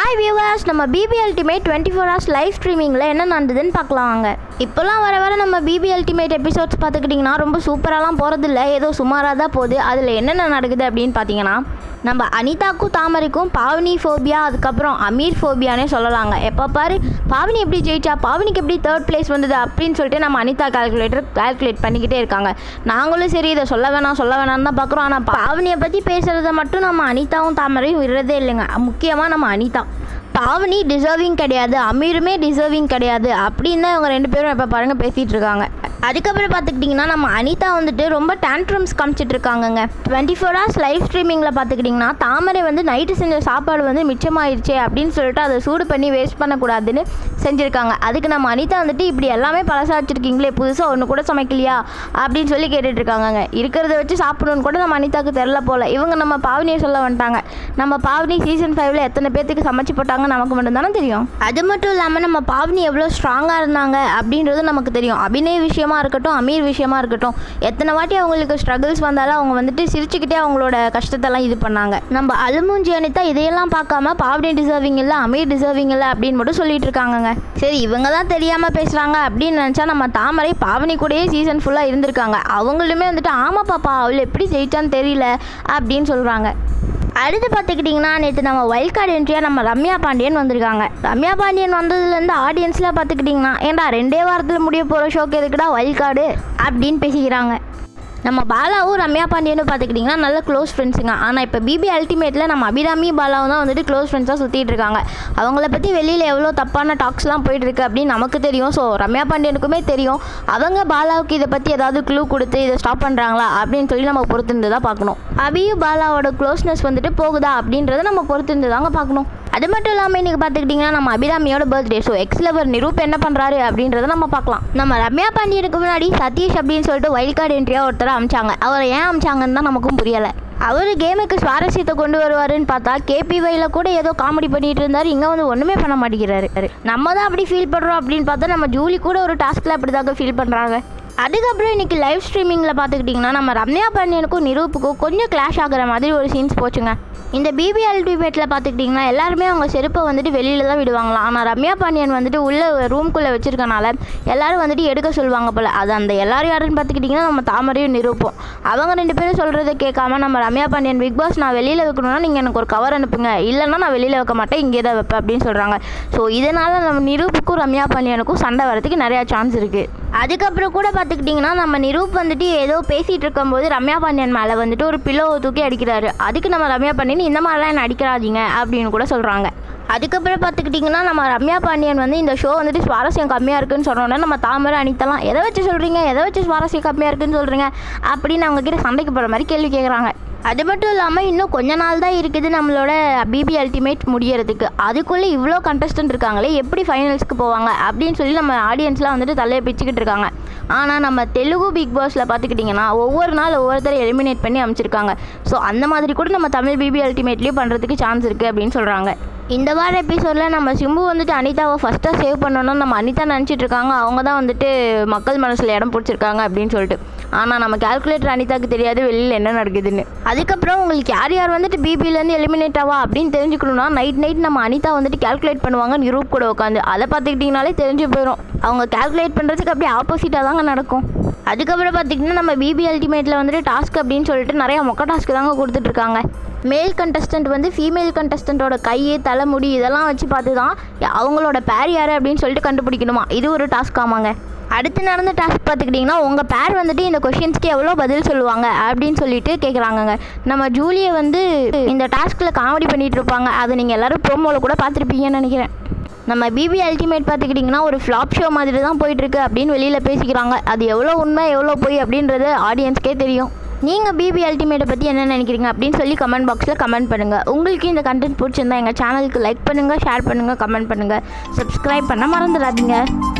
hi viewers நம்ம BB ultimate twenty four hours live ஸ்ட்ரீமிங்கில் என்ன நடந்ததுன்னு பார்க்கலாம் வாங்க இப்போலாம் வர வர நம்ம பிபி அல்டிமேட் எபிசோட்ஸ் பார்த்துக்கிட்டிங்கன்னா ரொம்ப சூப்பராலாம் போகிறதில்ல ஏதோ சுமாராக தான் போகுது அதில் என்னென்ன நடக்குது அப்படின்னு பார்த்தீங்கன்னா நம்ம அனிதாக்கும் தாமரைக்கும் பாவனி ஃபோபியா அதுக்கப்புறம் அமீர் ஃபோபியானே சொல்லலாங்க எப்போ பாரு பாவனி எப்படி ஜெயிச்சா பாவனிக்கு எப்படி தேர்ட் பிளேஸ் வந்தது அப்படின்னு சொல்லிட்டு நம்ம அனிதா கால்குலேட்டர் கால்குலேட் பண்ணிக்கிட்டே இருக்காங்க நாங்களும் சரி இதை சொல்ல வேணாம் சொல்ல வேணாம்னு தான் பார்க்குறோம் ஆனால் பாவனியை பற்றி பேசுகிறத மட்டும் நம்ம அனிதாவும் தாமரையும் விடுறதே இல்லைங்க முக்கியமாக நம்ம அனிதா பாவனி டிசர்விங் கிடையாது அமீருமே டிசர்விங் கிடையாது அப்படின்னு தான் இவங்க ரெண்டு பேரும் இப்போ பாருங்க பேசிகிட்டு இருக்காங்க அதுக்கப்புறம் பார்த்துக்கிட்டிங்கன்னா நம்ம அனிதா வந்துட்டு ரொம்ப டேண்ட்ரம்ஸ் காமிச்சிட்டு இருக்காங்கங்க டுவெண்ட்டி ஃபோர் ஹவர்ஸ் லைவ் ஸ்ட்ரீமிங்கில் பார்த்துக்கிட்டிங்கன்னா தாமரை வந்து நைட்டு செஞ்ச சாப்பாடு வந்து மிச்சமாயிருச்சே அப்படின்னு சொல்லிட்டு அதை சூடு பண்ணி வேஸ்ட் பண்ணக்கூடாதுன்னு செஞ்சுருக்காங்க அதுக்கு நம்ம அனிதா வந்துட்டு இப்படி எல்லாமே பழசா வச்சுருக்கீங்களே புதுசாக ஒன்று கூட சமைக்கலையா அப்படின்னு சொல்லி கேட்டுட்டு இருக்காங்கங்க இருக்கிறத வச்சு சாப்பிடணும்னு கூட நம்ம அனிதாக்கு தெரில போல இவங்க நம்ம பாவனியை சொல்ல வந்துட்டாங்க நம்ம பாவனி சீசன் ஃபைவ்ல எத்தனை பேர்த்துக்கு சமைச்சு போட்டாங்க நமக்கு மட்டும் தானே தெரியும் அது மட்டும் இல்லாமல் நம்ம பாவனி எவ்வளோ ஸ்ட்ராங்காக இருந்தாங்க அப்படின்றது நமக்கு தெரியும் அபிநய விஷயமா இருக்கட்டும் அமீர் விஷயமா இருக்கட்டும் எத்தனை வாட்டி அவங்களுக்கு ஸ்ட்ரகிள்ஸ் வந்தாலும் அவங்க வந்துட்டு சிரிச்சுக்கிட்டே அவங்களோட கஷ்டத்தெல்லாம் இது பண்ணாங்க நம்ம அலுமூஞ்சி அனிதா இதையெல்லாம் பார்க்காம பாவனி டிசர்விங் இல்லை அமீர் டிசர்விங் இல்லை அப்படின்னு மட்டும் சொல்லிட்டு இருக்காங்கங்க சரி இவங்க தான் தெரியாமல் பேசுகிறாங்க அப்படின்னு நினச்சா நம்ம தாமரை பாவனி கூடயே சீசன் ஃபுல்லாக இருந்திருக்காங்க அவங்களுமே வந்துட்டு ஆமா பாப்பா அவள் எப்படி ஜெயிச்சான்னு தெரியல அப்படின்னு சொல்கிறாங்க அடுத்து பார்த்துக்கிட்டிங்கன்னா நேற்று நம்ம வைல்ட் கார்டு என்ட்ரியாக நம்ம ரம்யா பாண்டியன் வந்திருக்காங்க ரம்யா பாண்டியன் வந்ததுலேருந்து ஆடியன்ஸில் பார்த்துக்கிட்டிங்கன்னா ஏன்டா ரெண்டே வாரத்தில் முடிய போகிற ஷோக்கு எதுக்குடா வைல்ட் கார்டு அப்படின்னு பேசிக்கிறாங்க நம்ம பாலாவும் ரம்யா பாண்டியனும் பார்த்துக்கிட்டிங்கன்னா நல்ல க்ளோஸ் ஃப்ரெண்ட்ஸுங்க ஆனால் இப்போ பிபி அல்டிமேட்டில் நம்ம அபிராமி பாலாவும் தான் வந்துட்டு க்ளோஸ் ஃப்ரெண்ட்ஸாக சுற்றிட்டு இருக்காங்க அவங்கள பற்றி வெளியில் எவ்வளோ தப்பான டாக்ஸ்லாம் போயிட்டு இருக்கு அப்படின்னு நமக்கு தெரியும் ஸோ ரம்யா பாண்டியனுக்குமே தெரியும் அவங்க பாலாவுக்கு இதை பற்றி ஏதாவது க்ளூ கொடுத்து இதை ஸ்டாப் பண்ணுறாங்களா அப்படின்னு சொல்லி நம்ம பொறுத்திருந்து தான் பார்க்கணும் அபியும் பாலாவோட க்ளோஸ்னஸ் வந்துட்டு போகுதா அப்படின்றத நம்ம பொறுத்திருந்து தாங்க பார்க்கணும் அது மட்டும் இல்லாமல் இன்றைக்கி பார்த்துக்கிட்டிங்கன்னா நம்ம அபிராமியோட birthday so ex lover Niroop என்ன பண்ணுறாரு அப்படின்றத நம்ம பார்க்கலாம் நம்ம ரம்யா பாண்டியனுக்கு முன்னாடி சதீஷ் அப்படின்னு சொல்லிட்டு வைல்ட் கார்டு என்ட்ரியாக ஒருத்தரை அமிச்சாங்க அவரை ஏன் அமிச்சாங்கன்னு தான் நமக்கும் புரியலை அவர் கேமுக்கு சுவாரஸ்யத்தை கொண்டு வருவாருன்னு பார்த்தா கேபிஒயில் கூட ஏதோ காமெடி பண்ணிட்டு இருந்தார் இங்கே வந்து ஒன்றுமே பண்ண மாட்டேங்கிறாரு நம்ம தான் அப்படி ஃபீல் பண்ணுறோம் அப்படின்னு பார்த்தா நம்ம ஜூலி கூட ஒரு டாஸ்கில் அப்படி தாங்க ஃபீல் பண்ணுறாங்க அதுக்கப்புறம் இன்னைக்கு லைவ் ஸ்ட்ரீமிங்கில் பார்த்துக்கிட்டிங்கன்னா நம்ம ரம்யா பாண்டியனுக்கும் நிரூப்புக்கும் கொஞ்சம் கிளாஷ் ஆகுற மாதிரி ஒரு சீன்ஸ் போச்சுங்க இந்த பிபி அல்டிமேட்டில் பார்த்துக்கிட்டிங்கன்னா எல்லாருமே அவங்க செருப்பை வந்துட்டு வெளியில் தான் விடுவாங்களாம் ஆனால் ரம்யா பாண்டியன் வந்துட்டு உள்ள ரூம்குள்ளே வச்சிருக்கனால எல்லாரும் வந்துட்டு எடுக்க சொல்லுவாங்க போல் அது அந்த எல்லாரும் யாருன்னு பார்த்துக்கிட்டிங்கன்னா நம்ம தாமரையும் நிரூப்போம் அவங்க ரெண்டு பேரும் சொல்கிறத கேட்காம நம்ம ரம்யா பாண்டியன் பிக் பாஸ் நான் வெளியில் வைக்கணும்னா நீங்கள் எனக்கு ஒரு கவர் அனுப்புங்க இல்லைன்னா நான் வெளியில் வைக்க மாட்டேன் இங்கே தான் வைப்பேன் அப்படின்னு சொல்கிறாங்க ஸோ இதனால் நம்ம நிரூப்புக்கும் ரம்யா பாண்டியனுக்கும் சண்டை வரதுக்கு நிறையா சான்ஸ் இருக்குது அதுக்கப்புறம் கூட பார்த்துக்கிட்டிங்கன்னா நம்ம நிரூப் வந்துட்டு ஏதோ பேசிகிட்டு இருக்கும்போது ரம்யா பாண்டியன் மேலே வந்துட்டு ஒரு பில்லோவை தூக்கி அடிக்கிறாரு அதுக்கு நம்ம ரம்யா பாண்டியன் இந்த மாதிரிலாம் என்ன அடிக்கிறாதீங்க அப்படின்னு கூட சொல்கிறாங்க அதுக்கப்புறம் பார்த்துக்கிட்டிங்கன்னா நம்ம ரம்யா பாண்டியன் வந்து இந்த ஷோ வந்துட்டு சுவாரஸ்யம் கம்மியாக இருக்குன்னு சொன்னோன்னே நம்ம தாமரை அனித்தலாம் எதை வச்சு சொல்கிறீங்க எதை வச்சு சுவாரஸ்யம் கம்மியாக இருக்குன்னு சொல்கிறீங்க அப்படின்னு அவங்க கிட்ட சண்டைக்கு போகிற மாதிரி கேள்வி கேட்குறாங்க அது மட்டும் இல்லாமல் இன்னும் கொஞ்ச நாள் தான் இருக்குது நம்மளோட பிபி அல்டிமேட் முடியறதுக்கு அதுக்குள்ளே இவ்வளோ கண்டஸ்டன்ட் இருக்காங்களே எப்படி ஃபைனல்ஸ்க்கு போவாங்க அப்படின்னு சொல்லி நம்ம ஆடியன்ஸ்லாம் வந்துட்டு தலையை பிச்சுக்கிட்டு இருக்காங்க ஆனால் நம்ம தெலுங்கு பிக் பாஸில் பார்த்துக்கிட்டிங்கன்னா ஒவ்வொரு நாள் ஒவ்வொருத்தரை எலிமினேட் பண்ணி அமைச்சிருக்காங்க ஸோ அந்த மாதிரி கூட நம்ம தமிழ் பிபி அல்டிமேட்லேயும் பண்ணுறதுக்கு சான்ஸ் இருக்குது அப்படின்னு சொல்கிறாங்க இந்த வார எபிசோடில் நம்ம சிம்பு வந்துட்டு அனிதாவை ஃபஸ்ட்டாக சேவ் பண்ணணும்னு நம்ம அனிதா நினச்சிட்டு இருக்காங்க அவங்க தான் வந்துட்டு மக்கள் மனசில் இடம் பிடிச்சிருக்காங்க அப்படின்னு சொல்லிட்டு ஆனால் நம்ம கால்குலேட்டர் அனிதாக்கு தெரியாது வெளியில் என்ன நடக்குதுன்னு அதுக்கப்புறம் உங்களுக்கு யார் யார் வந்துட்டு பிபிலேருந்து எலிமினேட் ஆவா அப்படின்னு தெரிஞ்சுக்கணும்னா நைட் நைட் நம்ம அனிதா வந்துட்டு கால்குலேட் பண்ணுவாங்க நிரூப் கூட உட்காந்து அதை பார்த்துக்கிட்டிங்கனாலே தெரிஞ்சு போயிடும் அவங்க கால்குலேட் பண்ணுறதுக்கு அப்படியே ஆப்போசிட்டாக தாங்க நடக்கும் அதுக்கப்புறம் பார்த்திங்கன்னா நம்ம பிபி அல்டிமேட்டில் வந்துட்டு டாஸ்க் அப்படின்னு சொல்லிட்டு நிறையா மொக்க டாஸ்க் தாங்க கொடுத்துட்ருக்காங்க மேல் கண்டஸ்டன்ட் வந்து ஃபீமேல் கண்டஸ்டண்ட்டோட கை தலைமுடி இதெல்லாம் வச்சு பார்த்து தான் அவங்களோட பேர் யார் அப்படின்னு சொல்லிட்டு கண்டுபிடிக்கணுமா இது ஒரு டாஸ்க் ஆமாங்க அடுத்து நடந்த டாஸ்க் பார்த்துக்கிட்டிங்கன்னா உங்கள் பேர் வந்துட்டு இந்த கொஷின்ஸ்க்கு எவ்வளோ பதில் சொல்லுவாங்க அப்படின்னு சொல்லிட்டு கேட்குறாங்கங்க நம்ம ஜூலியை வந்து இந்த டாஸ்கில் காமெடி பண்ணிகிட்டு இருப்பாங்க அதை நீங்கள் எல்லோரும் ப்ரோமோவில் கூட பார்த்துருப்பீங்கன்னு நினைக்கிறேன் நம்ம பிபி அல்டிமேட் பார்த்துக்கிட்டிங்கன்னா ஒரு ஃப்ளாப் ஷோ மாதிரி தான் போயிட்டுருக்கு அப்படின்னு வெளியில் பேசிக்கிறாங்க அது எவ்வளோ உண்மை எவ்வளோ போய் அப்படின்றது ஆடியன்ஸ்க்கே தெரியும் நீங்கள் பிபி அல்டிமேட்டை பற்றி என்ன நினைக்கிறீங்க அப்படின்னு சொல்லி கமெண்ட் பாக்ஸில் கமெண்ட் பண்ணுங்கள் உங்களுக்கு இந்த கண்டென்ட் பிடிச்சிருந்தா எங்கள் சேனலுக்கு லைக் பண்ணுங்கள் ஷேர் பண்ணுங்கள் கமெண்ட் பண்ணுங்கள் சப்ஸ்கிரைப் பண்ண மறந்துடாதீங்க